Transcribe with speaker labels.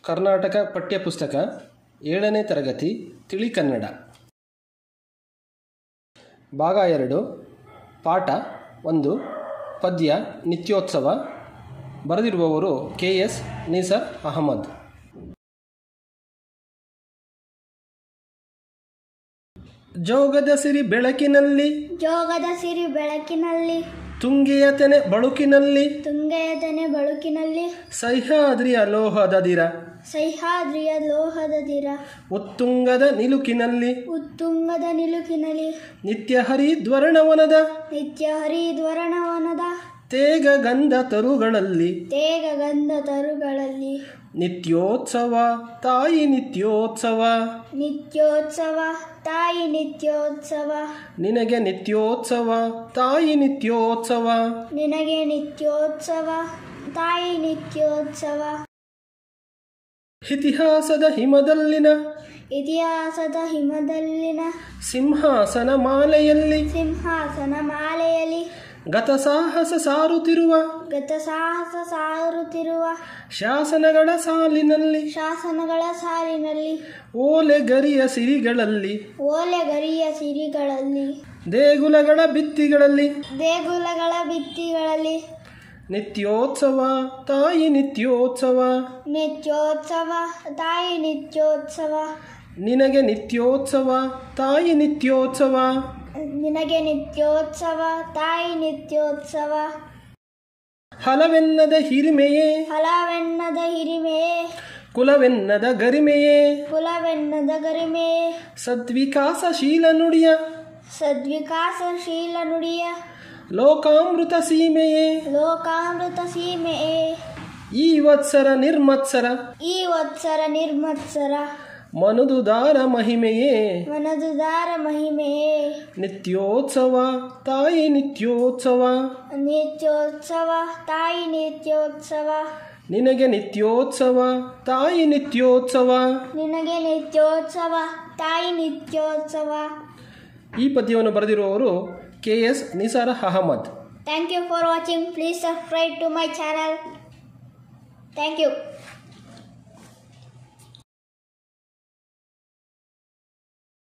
Speaker 1: ಕರ್ನಾಟಕ ಪಠ್ಯಪುಸ್ತಕ ಏಳನೇ ತರಗತಿ ತಿಳಿ ಕನ್ನಡ ಭಾಗ ಎರಡು ಪಾಠ ಒಂದು ಪದ್ಯ ನಿತ್ಯೋತ್ಸವ ಬರೆದಿರುವವರು ಕೆ ಎಸ್ ನಿಸರ್ ಅಹಮದ್ ಜೋಗದ ಸಿರಿ ಬೆಳಕಿನಲ್ಲಿ
Speaker 2: ಜೋಗದ ಸಿರಿ ಬೆಳಕಿನಲ್ಲಿ
Speaker 1: ತುಂಗೆಯ ತೆನೆ ಬಳುಕಿನಲ್ಲಿ
Speaker 2: ತುಂಗೆಯದನೆ ಬಳುಕಿನಲ್ಲಿ
Speaker 1: ಸಹ್ಯಾದ್ರಿಯ ಲೋಹದ ದಿರ
Speaker 2: ಸಹ್ಯಾದ್ರಿಯ ಲೋಹದ ದಿರ
Speaker 1: ಉತ್ತುಂಗದ ನಿಲುಕಿನಲ್ಲಿ
Speaker 2: ಉತ್ತುಂಗದ ನಿಲುಕಿನಲ್ಲಿ
Speaker 1: ನಿತ್ಯ ಹರಿದ್ವರ್ಣವನದ
Speaker 2: ನಿತ್ಯ ಹರಿದ್ವರ್ಣವನದ
Speaker 1: ತೇಗ ಗಂಧ ತರುಗಳಲ್ಲಿ
Speaker 2: ತೇಗ ಗಂಧ ತರುಗಳಲ್ಲಿ
Speaker 1: ನಿತ್ಯೋತ್ಸವ ತಾಯಿ ನಿತ್ಯೋತ್ಸವ
Speaker 2: ನಿತ್ಯೋತ್ಸವ ತಾಯಿ ನಿತ್ಯೋತ್ಸವ
Speaker 1: ನಿನಗೆ ನಿತ್ಯೋತ್ಸವ ತಾಯಿ ನಿತ್ಯೋತ್ಸವ
Speaker 2: ನಿನಗೆ ನಿತ್ಯೋತ್ಸವ ತಾಯಿ ನಿತ್ಯೋತ್ಸವ
Speaker 1: ಇತಿಹಾಸದ ಹಿಮದಲ್ಲಿನ
Speaker 2: ಇತಿಹಾಸದ ಹಿಮದಲ್ಲಿನ
Speaker 1: ಸಿಂಹಾಸನ ಮಾಲೆಯಲ್ಲಿ
Speaker 2: ಸಿಂಹಾಸನ ಮಾಲೆಯಲ್ಲಿ
Speaker 1: ಗತಸಾಹಸ ಸಾರುತ್ತಿರುವ
Speaker 2: ಗತಸಾಹಸ ಸಾರುತ್ತಿರುವ
Speaker 1: ಶಾಸನಗಳ ಸಾಲಿನಲ್ಲಿ
Speaker 2: ಶಾಸನಗಳ ಸಾಲಿನಲ್ಲಿ
Speaker 1: ಓಲೆ ಗರಿಯ ಸಿರಿಗಳಲ್ಲಿ
Speaker 2: ಓಲೆಗರಿಯ ಸಿರಿಗಳಲ್ಲಿ
Speaker 1: ದೇಗುಲಗಳ ಭಿತ್ತಿಗಳಲ್ಲಿ
Speaker 2: ದೇಗುಲಗಳ ಭಿತ್ತಿಗಳಲ್ಲಿ
Speaker 1: ನಿತ್ಯೋತ್ಸವ ತಾಯಿ ನಿತ್ಯೋತ್ಸವ
Speaker 2: ನಿತ್ಯೋತ್ಸವ ತಾಯಿ ನಿತ್ಯೋತ್ಸವ
Speaker 1: ನಿನಗೆ ನಿತ್ಯೋತ್ಸವ ತಾಯಿ ನಿತ್ಯೋತ್ಸವ
Speaker 2: ನಿನಗೆ ನಿತ್ಯೋತ್ಸವ ತಾಯಿ ನಿತ್ಯೋತ್ಸವ
Speaker 1: ಹಲವೆನ್ನದ ಹಿರಿಮೆಯೇ
Speaker 2: ಫಲವೆನ್ನದ ಹಿರಿಮೆಯೇ
Speaker 1: ಕುಲವೆನ್ನದ ಗರಿಮೆಯೇ
Speaker 2: ಕುಲವೆನ್ನದ ಗರಿಮೆಯೇ
Speaker 1: ಸದ್ವಿಕಾಸಶೀಲ ನುಡಿಯ
Speaker 2: ಸದ್ವಿಕಾಸಶೀಲ ನುಡಿಯ
Speaker 1: ಲೋಕಾಮೃತ ಸೀಮೆಯೇ
Speaker 2: ಲೋಕಾಮೃತ ಸೀಮೆಯೇ
Speaker 1: ಈ ವತ್ಸರ ನಿರ್ಮತ್ಸರ
Speaker 2: ಈ ವತ್ಸರ ನಿರ್ಮತ್ಸರ
Speaker 1: ಮನುದುದಾರ ಮಹಿಮೆಯೇ
Speaker 2: ಮನದುದಾರ ಮಹಿಮೆಯೇ
Speaker 1: ನಿತ್ಯೋತ್ಸವ ತಾಯಿ ನಿತ್ಯೋತ್ಸವ
Speaker 2: ನಿತ್ಯೋತ್ಸವ ತಾಯಿ ನಿತ್ಯೋತ್ಸವ
Speaker 1: ನಿನಗೆ ನಿತ್ಯೋತ್ಸವ ತಾಯಿ ನಿತ್ಯೋತ್ಸವ
Speaker 2: ನಿನಗೆ ನಿತ್ಯೋತ್ಸವ ತಾಯಿ ನಿತ್ಯೋತ್ಸವ
Speaker 1: ಈ ಪದ್ಯವನ್ನು ಬರೆದಿರುವವರು K S Nisar Ahmed
Speaker 2: thank you for watching please subscribe to my channel thank you